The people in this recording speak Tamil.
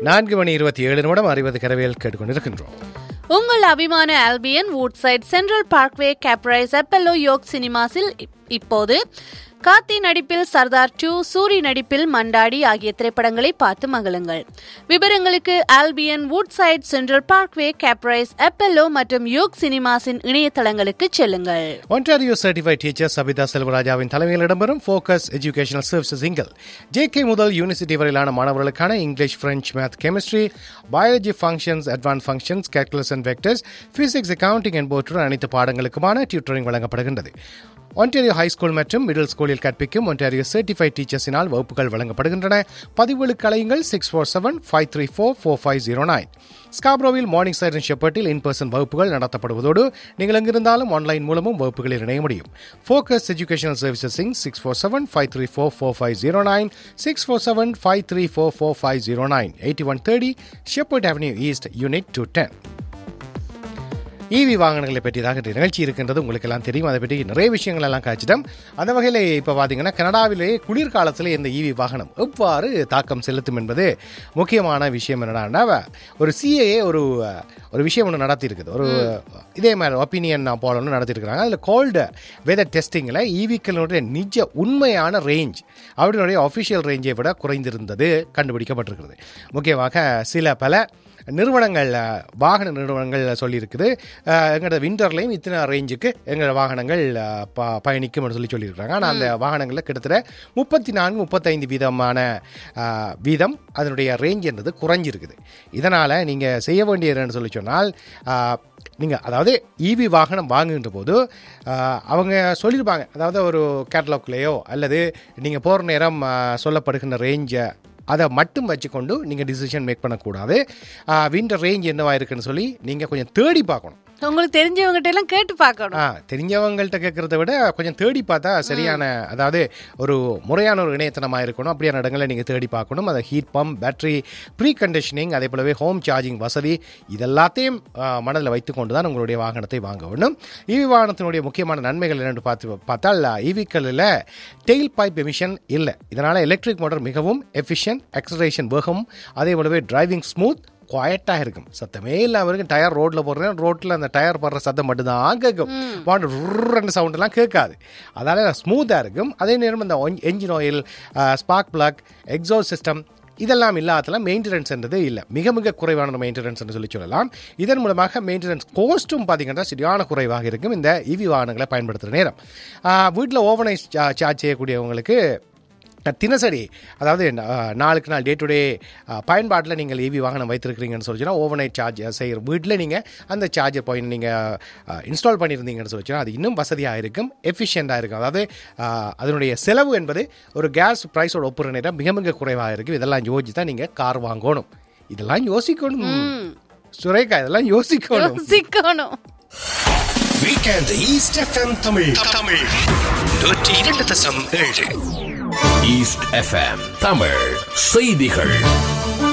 நான்கு மணி இருபத்தி ஏழு நிமிடம் அறிவது கரவையில் கேட்டுக்கொண்டிருக்கின்றோம் உங்கள் அபிமான Albion Woodside Central Parkway Caprice Apollo York சினிமாஸில் இப்- இப்போது கார்த்தி நடிப்பில் சர்தார் டூ சூரி நடிப்பில் மண்டாடி ஆகிய திரைப்படங்களை பார்த்து மகிழுங்கள் விவரங்களுக்கு Albion Woodside Central Parkway Caprice Apollo மற்றும் யோக் சினிமாஸின் இணையதளங்களுக்கு செல்லுங்கள் ஒன்டாரியோ சர்டிஃபைட் டீச்சர் சபிதா செல்வராஜாவின் தலைமையில் இடம்பெறும் ஃபோக்கஸ் எஜுகேஷனல் சர்வீசஸ் இங்கல் ஜேகே முதல் யூனிவர்சிட்டி வரையிலான மாணவர்களுக்கான English French math chemistry biology functions advance functions calculus and vectors physics accounting என்பவற்றுடன் அனைத்து பாடங்களுக்குமான டியூட்டரிங் வழங்கப்படுகின்றது ஒன்டாரியோ ஹை ஸ்கூல் மற்றும் மிடில் ஸ்கூலில் கற்பிக்கும் ஒன்டாரியோ சர்டிஃபைட் டீச்சர்ஸினால் வகுப்புகள் வழங்கப்படுகின்றன பதிவுகளுக்கு அலையுங்கள் six four seven five three four four five zero nine ஸ்காப்ரோவில் மார்னிங் சைரன் ஷெப்பர்ட்டில் இன் பர்சன் வகுப்புகள் நடத்தப்படுவதோடு நீங்கள் எங்கிருந்தாலும் ஆன்லைன் மூலமும் வகுப்புகளில் இணைய முடியும் ஃபோக்கஸ் எஜுகேஷனல் சர்வீசஸ் சிங் six four seven five three four four five zero nine six four seven five three four four five zero nine eighty one thirty Sheppard avenue east unit two ten EV வாகனங்களை பற்றியதாக இந்த நிகழ்ச்சி இருக்கின்றது உங்களுக்கு எல்லாம் தெரியும் அதை பற்றி நிறைய விஷயங்கள் எல்லாம் காய்ச்சிட்டோம் அந்த வகையில் இப்போ பார்த்தீங்கன்னா கனடாவிலே குளிர்காலத்தில் இந்த ஈவி வாகனம் எவ்வாறு தாக்கம் செலுத்தும் என்பது முக்கியமான விஷயம் என்னன்னா ஒரு சிஏஏ ஒரு ஒரு விஷயம் ஒன்று நடத்தியிருக்குது ஒரு இதே மாதிரி ஒப்பீனியன் போல ஒன்று நடத்தியிருக்கிறாங்க அதில் கோல்டு வெதர் டெஸ்டிங்கில் ஈவிக்களுடைய நிஜ உண்மையான ரேஞ்ச் அவர்களுடைய அஃபிஷியல் ரேஞ்சை விட குறைந்திருந்தது கண்டுபிடிக்கப்பட்டிருக்கிறது முக்கியமாக சில பல நிறுவனங்கள் அஹ், வாகன நிறுவனங்கள் சொல்லியிருக்குது அஹ், எங்களோட விண்டர்லையும் இத்தனை ரேஞ்சுக்கு எங்களோட வாகனங்கள் அஹ், ப- பயணிக்கும்னு சொல்லி சொல்லியிருக்காங்க ஆனால் அந்த வாகனங்களில் கிட்டத்தட்ட முப்பத்தி நான்கு முப்பத்தைந்து வீதமான அஹ், வீதம் அதனுடைய ரேஞ்ச் என்பது குறைஞ்சிருக்குது இதனால் நீங்கள் செய்ய வேண்டியதுன்னு சொல்லி சொன்னால் நீங்கள் அதாவது ஈவி வாகனம் வாங்குகின்ற போது அஹ், அவங்க சொல்லியிருப்பாங்க அதாவது ஒரு கேட்டலாக்லேயோ அல்லது நீங்கள் போகிற நேரம் அஹ், சொல்லப்படுகின்ற ரேஞ்சை அதை மட்டும் வச்சுக்கொண்டு நீங்கள் டிசிஷன் மேக் பண்ணக்கூடாது விண்டர் ரேஞ்ச் என்னவா இருக்குன்னு சொல்லி நீங்கள் கொஞ்சம் தேடி பார்க்கணும் உங்களுக்கு தெரிஞ்சவங்ககிட்ட எல்லாம் கேட்டு பார்க்கணும் ஆ தெரிஞ்சவங்கள்ட்ட கேட்கறத விட கொஞ்சம் தேடி பார்த்தா சரியான அதாவது ஒரு முறையான ஒரு இணையத்தனமாக இருக்கணும் அப்படியான இடங்களை நீங்கள் தேடி பார்க்கணும் அதை heat pump battery pre conditioning அதே போலவே ஹோம் சார்ஜிங் வசதி இதெல்லாத்தையும் மனதில் வைத்துக்கொண்டு தான் உங்களுடைய வாகனத்தை வாங்க வேண்டும் ஈவி வாகனத்தினுடைய முக்கியமான நன்மைகள் என்னென்னு பார்த்து பார்த்தால் ஈவிக்களில் டெயில் பைப் எமிஷன் இல்லை இதனால் எலக்ட்ரிக் மோட்டார் மிகவும் எஃபிஷியன்ட் எக்ஸலரேஷன் வேகம் அதே போலவே டிரைவிங் ஸ்மூத் குவாய்ட்டாக இருக்கும் சத்தமே இல்லாமல் இருக்கும் டயர் ரோட்டில் போடுறேன் ரோட்டில் அந்த டயர் படுற சத்தம் மட்டும்தான் கேட்கும் வாண்டு ருன்னு சவுண்டெல்லாம் கேட்காது அதால ஸ்மூத்தாக இருக்கும் அதே நேரம் இந்த engine oil spark plug exhaust system இதெல்லாம் இல்லாததுல மெயின்டெனன்ஸ்ன்றது இல்லை மிக மிக குறைவான மெயின்டெனன்ஸ் சொல்லி சொல்லலாம் இதன் மூலமாக மெயின்டெனன்ஸ் கோஸ்ட்டும் பார்த்தீங்கன்னா சரியான குறைவாக இருக்கும் இந்த இவி வாகனங்களை பயன்படுத்துகிற நேரம் வீட்டில் ஓவனைஸ் சார்ஜ் செய்யக்கூடியவங்களுக்கு தினசரி அதாவது அஹ், நாளுக்கு நாள் டே டு டே பயன்பாட்டில் நீங்கள் ஈவி வாகனம் வைத்திருக்கிறீங்கன்னு சொல்லிச்சுன்னா ஓவர் நைட் சார்ஜ் செய்கிற வீட்டில் நீங்கள் அந்த சார்ஜர் பாயிண்ட் நீங்கள் இன்ஸ்டால் பண்ணியிருந்தீங்கன்னு சொல்லிச்சுன்னா அது இன்னும் வசதியாக இருக்கும் எஃபிஷியண்ட்டாக இருக்கும் அதாவது அஹ், அதனுடைய செலவு என்பது ஒரு கேஸ் ப்ரைஸோட ஒப்புற நேரம் மிக மிக குறைவாக இருக்கும் இதெல்லாம் யோசிச்சு தான் நீங்கள் கார் வாங்கணும் இதெல்லாம் யோசிக்கணும் சுரேகா இதெல்லாம் யோசிக்கணும் சிக்கணும் weekend east FM Tamil Tamil நூற்றி இரண்டு தசம் ஏழு ஈஸ்ட் எஃப்எம் தமிழ் செய்திகள்